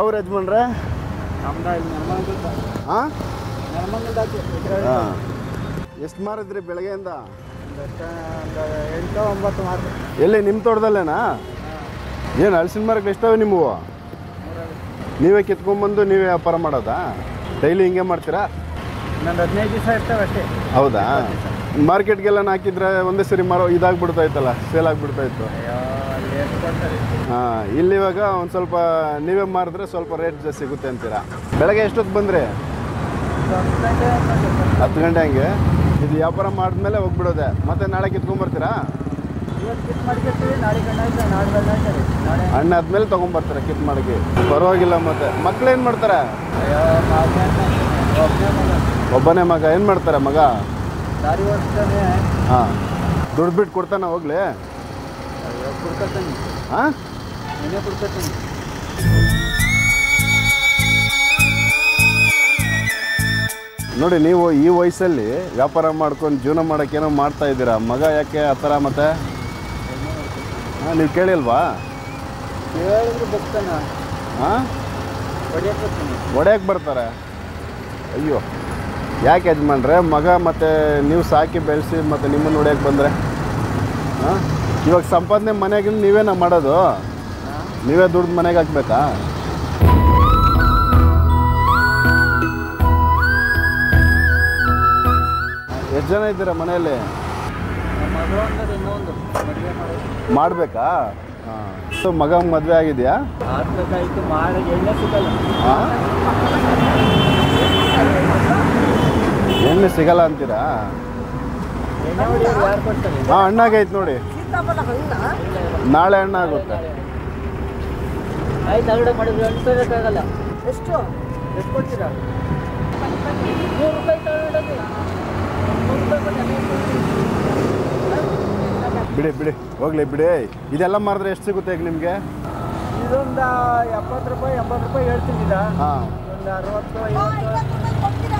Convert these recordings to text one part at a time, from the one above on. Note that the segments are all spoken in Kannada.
ಯಾವ ಯಜಮಾನ್ರೆ ನಮ್ದು ಇಲ್ಲಿ ನೆಲಮಂಗಲದ ಹಾಂ ನೆಲಮಂಗಲದ ಹಾಂ ಎಷ್ಟು ಮಾರಿದ್ರಿ ಬೆಳಗ್ಗೆಯಿಂದ ಒಂದು ಎಂಟು ಒಂಬತ್ತು ಮಾರ್ಗ ಎಲ್ಲಿ ನಿಮ್ಮ ತೋಟದಲ್ಲೇನಾ ಏನು ಹಲಸಿನ ಮರಕ್ಕೆ ಎಷ್ಟವೆ ನಿಮ್ಮವು ನೀವೇ ಕಿತ್ಕೊಂಡ್ಬಂದು ನೀವೇ ವ್ಯಾಪಾರ ಮಾಡೋದಾ ಡೈಲಿ ಹಿಂಗೆ ಮಾಡ್ತೀರಾ ಇನ್ನೊಂದು ಹದಿನೈದು ದಿವಸ ಇರ್ತವೆ ಅಷ್ಟೇ ಹೌದಾ ಮಾರ್ಕೆಟ್ಗೆಲ್ಲ ಹಾಕಿದ್ರೆ ಒಂದೇ ಸರಿ ಮಾರೋ ಇದಾಗ್ಬಿಡ್ತಾ ಇತ್ತಲ್ಲ ಸೇಲ್ ಆಗ್ಬಿಡ್ತಾ ಇತ್ತು ಅಯ್ಯೋ ಅಲ್ಲಿ ಎಷ್ಟು ಕೊಡ್ತಾರೆ ಹಾಂ ಇಲ್ಲಿ ಇವಾಗ ಒಂದು ಸ್ವಲ್ಪ ನೀವೇ ಮಾರಿದ್ರೆ ಸ್ವಲ್ಪ ರೇಟ್ ಜಾಸ್ತಿ ಸಿಗುತ್ತೆ ಅಂತೀರಾ ಬೆಳಗ್ಗೆ ಎಷ್ಟೊತ್ತು ಬಂದ್ರಿ ಒಂದು ಗಂಟೆ ಆದ್ಮೇಲೆ ಹತ್ತು ಗಂಟೆ ಹಂಗೆ ಇದು ವ್ಯಾಪಾರ ಮಾಡಿದ್ಮೇಲೆ ಹೋಗ್ಬಿಡೋದೆ ಮತ್ತೆ ನಾಳೆ ಕಿತ್ಕೊಂಬರ್ತೀರಾ ಇವತ್ತು ಕಿತ್ ಮಾಡ್ಕೊತೀವಿ ನಾಳೆ ಗಂಟೆ ಆಯ್ತು ನಾಳೆ ಗಂಟೆ ಆಯ್ತು ನಾಳೆ ಹಣ್ಣು ಆದ್ಮೇಲೆ ತೊಗೊಂಬರ್ತಾರೆ ಕಿತ್ ಮಾಡಕ್ಕೆ ಪರವಾಗಿಲ್ಲ ಮತ್ತೆ ಮಕ್ಳು ಏನು ಮಾಡ್ತಾರೆ ಅಯ್ಯೋ ಒಬ್ಬನೇ ಮಗ ಒಬ್ಬನೇ ಮಗ ಏನು ಮಾಡ್ತಾರೆ ಮಗ ದಾರಿ ಓಡಿಸ್ತಾನೆ ಹಾಂ ದುಡ್ಡು ಬಿಟ್ಟು ಕೊಡ್ತಾನೆ ಹೋಗ್ಲಿ ಅಯ್ಯೋ ಕುಡ್ಕೊತಾನೆ ಹಾಂ ನೀನೇ ಕುಡ್ಕೊತಾನೆ ನೋಡಿ ನೀವು ಈ ವಯಸ್ಸಲ್ಲಿ ವ್ಯಾಪಾರ ಮಾಡ್ಕೊಂಡು ಜೀವನ ಮಾಡೋಕೆ ಏನೋ ಮಾಡ್ತಾ ಇದ್ದೀರಾ ಮಗ ಯಾಕೆ ಆ ಥರ ಮತ್ತೆ ಹಾಂ ನೀವು ಕೇಳಿಲ್ವಾ ಹೇಳಿದ್ರು ಬರ್ತಾನ ಹಾಂ ಹೊಡಿಯಕ್ಕೆ ಬರ್ತಾನೆ ಹೊಡೆಯಕ್ಕೆ ಬರ್ತಾರೆ ಅಯ್ಯೋ ಯಾಕೆ ಯಜಮಾನ್ರೆ ಮಗ ಮತ್ತು ನೀವು ಸಾಕಿ ಬೆಳೆಸಿ ಮತ್ತು ನಿಮ್ಮನ್ನು ಹೊಡೆಯಕ್ಕೆ ಬಂದರೆ ಹಾಂ ಇವಾಗ ಸಂಪಾದನೆ ಮನೆಗೆ ನೀವೇನ ಮಾಡೋದು ನೀವೇ ದುಡ್ಡು ಮನೆಗೆ ಹಾಕ್ಬೇಕಾ ಎಷ್ಟು ಜನ ಇದ್ದೀರಾ ಮನೆಯಲ್ಲಿ ನಮ್ಮ ಮಗ ಅಂದ್ರೆ ಇನ್ನೊಂದು ಮದುವೆ ಮಾಡೋದು ಮಾಡಬೇಕಾ ಹಾಂ ಸೊ ಮಗ ಮದುವೆ ಆಗಿದೆಯಾ ಆಗ್ಬೇಕಾಯ್ತು ಮಾಡಿ ಎಣ್ಣೆ ಸಿಗಲ್ಲ ಹಾಂ ಎಣ್ಣೆ ಸಿಗಲ್ಲ ಅಂತೀರಾ ಎಣ್ಣೆ ಹೊಡಿಯೋದು ಯಾರು ಕೊಡ್ತಾರೆ ಹಾಂ ಹಣ್ಣಾಗೈತೆ ನೋಡಿ ನಾಳೆ ಹಣ್ಣಾಗುತ್ತೆ ಆಯ್ತು ಅಗಡೆ ಮಾಡಿದ್ರೆ ಅಂಟಿಸೋದಕ್ಕಾಗಲ್ಲ ಎಷ್ಟು ಎಷ್ಟು ಕೊಡ್ತೀರಾ ನೂರು ರೂಪಾಯಿ ತಗೊಂಡೋಗಿ ನೂರು ರೂಪಾಯಿ ಕೊಟ್ಟು ಬಿಡಿ ಬಿಡಿ ಹೋಗ್ಲಿ ಬಿಡಿ ಇದೆಲ್ಲ ಮಾರಿದ್ರೆ ಎಷ್ಟು ಸಿಗುತ್ತೆ ಈಗ ನಿಮಗೆ ಇದೊಂದು ಎಪ್ಪತ್ತು ರೂಪಾಯಿ ಎಂಬತ್ತು ರೂಪಾಯಿ ಹೇಳ್ತೀನಿ ಇದ ಹಾಂ ಒಂದು ಅರವತ್ತು ಐವತ್ತು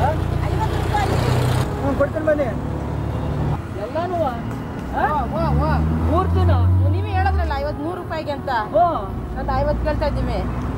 ಹ್ಞೂ ಕೊಡ್ತೀನಿ ಬನ್ನಿ ಎಲ್ಲನೂ ಪೂರ್ತಿನ ನೀವೇ ಹೇಳದ್ರಲ್ಲ ಐವತ್ ನೂರು ರೂಪಾಯಿಗೆ ಅಂತ ಹ್ಞೂ ನಾನು ಐವತ್ತು ಕೇಳ್ತಾ ಇದ್ದೀವಿ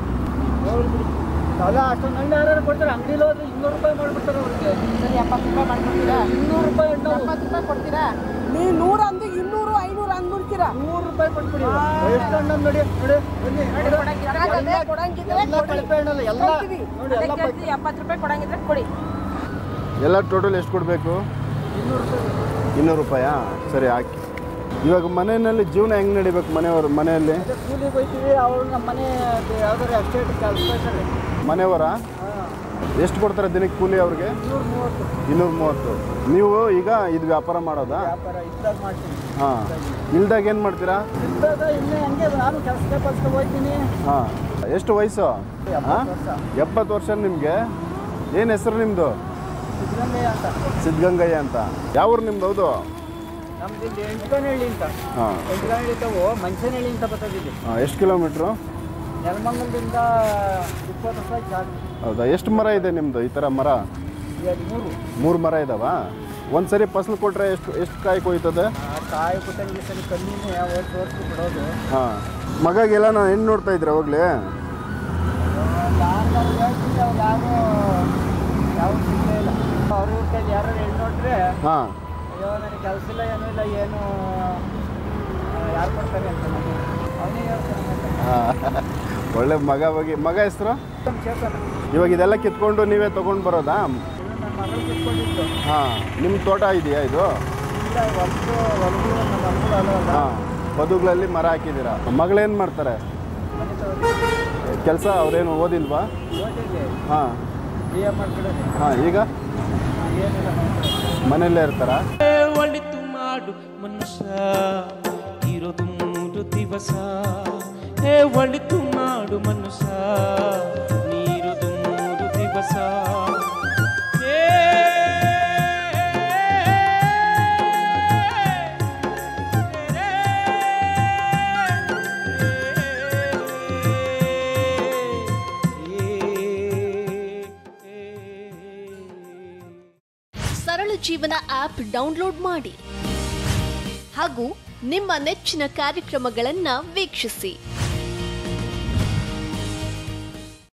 ಅಲ್ಲ ಅಷ್ಟೊಂದು ಹಣ್ಣು ಯಾರು ಕೊಡ್ತಾರೆ ಅಂಗಡಿಲಿ ಹೋದ್ರೆ ಇನ್ನೂರು ರೂಪಾಯಿ ಮಾಡ್ಬಿಡ್ತಾರೆ ಅವ್ರಿಗೆ ಸರಿ ಎಪ್ಪತ್ತು ರೂಪಾಯಿ ಮಾಡ್ಕೊಡ್ತೀರಾ ಇನ್ನೂರು ರೂಪಾಯಿ ಹಣ್ಣು ಎಪ್ಪತ್ತು ರೂಪಾಯಿ ಕೊಡ್ತೀರಾ ನೀವು ನೂರು ಅಂದು ಇನ್ನೂರು ಐನೂರು ಅಂದ್ಬಿಡ್ತೀರಾ ನೂರು ರೂಪಾಯಿ ಕೊಟ್ಬಿಡಿ ಎಷ್ಟು ಹಣ್ಣು ನೋಡಿ ನೋಡಿ ಬನ್ನಿ ಕೊಡಂಗಿದ್ರೆ ಕೊಡಂಗಿದ್ರೆ ಎಲ್ಲ ಕೊಡಿ. ಕಳಪೆ ಹಣ್ಣಲ್ಲ ಎಲ್ಲ ಕೊಡ್ತೀವಿ. ನೋಡಿ ಎಲ್ಲ ಅದಕ್ಕೆ ಹೇಳ್ತೀವಿ, ಎಪ್ಪತ್ತು ರೂಪಾಯಿ ಕೊಡಂಗಿದ್ರೆ ಕೊಡಿ ಎಲ್ಲ ಟೋಟಲ್ ಎಷ್ಟು ಕೊಡಬೇಕು ಇನ್ನೂರು ರೂಪಾಯಿ ಇನ್ನೂರು ರೂಪಾಯಾ ಸರಿ ಹಾಕಿ ಇವಾಗ ಮನೆಯಲ್ಲಿ ಜೀವನ ಹೆಂಗೆ ನಡಿಬೇಕು ಮನೆಯವರು ಮನೆಯಲ್ಲಿ ಅದೇ ಕೂಲಿಗೆ ಹೋಯ್ತೀವಿ ಅವ್ರು ನಮ್ಮ ಮನೆ ಯಾವ್ದಾರು ಎಸ್ಟೇಟ್ ಕಳ್ಸ್ಕೊಳ್ತಾರೆ ಮನೆಯವರ ಹಾಂ ಎಷ್ಟು ಕೊಡ್ತಾರೆ ದಿನಕ್ಕೆ ಕೂಲಿ ಅವ್ರಿಗೆ ಇನ್ನೂರು ಮೂವತ್ತು ಇನ್ನೂರ ಮೂವತ್ತು ನೀವು ಈಗ ಇದು ವ್ಯಾಪಾರ ಮಾಡೋದಾ ವ್ಯಾಪಾರ ಇದ್ದಾಗ ಮಾಡ್ತೀನಿ ಹಾಂ ಇಲ್ದಾಗ ಏನು ಮಾಡ್ತೀರಾ ಇದ್ದಾಗ ಇನ್ನೇ ಹಂಗೆ ನಾನು ಕೆಲಸಕ್ಕೆ ಪಲ್ಸ್ಗೆ ಹೋಗ್ತೀನಿ ಹಾಂ ಎಷ್ಟು ವಯಸ್ಸು ಹಾಂ ಎಪ್ಪತ್ತು ವರ್ಷ ಎಪ್ಪತ್ತು ವರ್ಷ ನಿಮಗೆ ಏನು ಹೆಸರು ನಿಮ್ಮದು ಸಿದ್ದರಾಮಯ್ಯ ಅಂತ ಸಿದ್ಧಗಂಗಯ್ಯ ಅಂತ ಯಾವ ಊರು ನಿಮ್ದು ಹೌದು ನಮ್ದು ಇಲ್ಲಿ ಎಂಟ್ಕನಹಳ್ಳಿ ಅಂತ ಹಾಂ ಎಂಟ್ಕನಹಳ್ಳಿ ತಾವು ಮಂಚನಹಳ್ಳಿ ಅಂತ ಬರ್ತದಿದೆ ಹಾಂ ಎಷ್ಟು ಕಿಲೋಮೀಟ್ರು ನೆಲಮಂಗಲದಿಂದ ಇಪ್ಪತ್ತು ರೂಪಾಯಿ ಚಾರ್ಜ್ ಹೌದಾ ಎಷ್ಟು ಮರ ಇದೆ ನಿಮ್ಮದು ಈ ಥರ ಮರ ಎರಡು ಮೂರು ಮೂರು ಮರ ಇದಾವಾ ಒಂದು ಸರಿ ಫಸಲು ಕೊಟ್ಟರೆ ಎಷ್ಟು ಎಷ್ಟು ಕಾಯಿ ಕೊಯ್ತದೆ ಆ ಕಾಯಿ ಕುಟ್ಟಂಗಿ ಸರಿ ಕಮ್ಮಿನೇ ವರ್ಷ ವರ್ಷ ಬಿಡೋದು ಹಾಂ ಮಗಾಗೆಲ್ಲ ನಾನು ಹೆಣ್ಣು ನೋಡ್ತಾ ಇದ್ರೆ ಹೋಗ್ಲಿ ಯಾರು ನಾವು ಹೇಳ್ತೀವಿ ಅವ್ರು ಯಾರು ಯಾವ ಸಿಗಲೇ ಇಲ್ಲ ಅವ್ರ ಇವ್ರ ಕೈಲಿ ಯಾರು ಹೆಣ್ಣು ನೋಡ್ರೆ ಹಾಂ ಅಯ್ಯೋ ನನಗೆ ಕೆಲಸ ಇಲ್ಲ ಏನೂ ಇಲ್ಲ ಏನು ಯಾರು ಕೊಡ್ತಾರೆ ಅಂತ ನನಗೆ ಅವನೇ ಹೇಳ್ತಾನೆ ಮತ್ತೆ. ಹಾಂ ಒಳ್ಳೆ ಮಗ ಬಗ್ಗೆ ಮಗ ಹೆಸರು ನಮ್ಮ ಚೇತನ ಇವಾಗ ಇದೆಲ್ಲ ಕಿತ್ಕೊಂಡು ನೀವೇ ತೊಗೊಂಡು ಬರೋದಾ ಇದು ನನ್ನ ಮಗಳು ಕಿತ್ಕೊಂಡಿದ್ದು ಹಾಂ ನಿಮ್ಮ ತೋಟ ಇದೆಯಾ ಇದು ಇಲ್ಲ ಒಂದು ಹೊಲಗಳು ನಮ್ಮ ಮಕ್ಕಳು ಅಲ್ಲ ಹಾಂ ಬದುಗಳಲ್ಲಿ ಮರ ಹಾಕಿದ್ದೀರಾ ಮಗಳೇನು ಮಾಡ್ತಾರೆ ಮನೆ ತಗೊಂಡು ಕೆಲಸ ಅವ್ರೇನು ಓದಿಲ್ವಾ ಓದಿದೆ ಹಾಂ ಬಿ ಎ ಮಾಡ್ಬಿಡೋದು ಹಾಂ ಈಗ ಏನಿಲ್ಲ ಮಾಡ್ಬಿಡೋದು. ಮನೆಯಲ್ಲೇ ಇರ್ತಾರಾ ಒಳಿತು ಮಾಡು ಮನುಷ್ಯ ಇರೋದು ಮೂರು ದಿವಸ ಏ ಒಳಿತು ಮಾಡು ಮನುಷ್ಯ ನೀರೋದು ಮೂರು ದಿವಸ ಏ ಸರಳ ಜೀವನ ಆಪ್ ಡೌನ್ಲೋಡ್ ಮಾಡಿ ಹಾಗೂ ನಿಮ್ಮ ನೆಚ್ಚಿನ ಕಾರ್ಯಕ್ರಮಗಳನ್ನ ವೀಕ್ಷಿಸಿ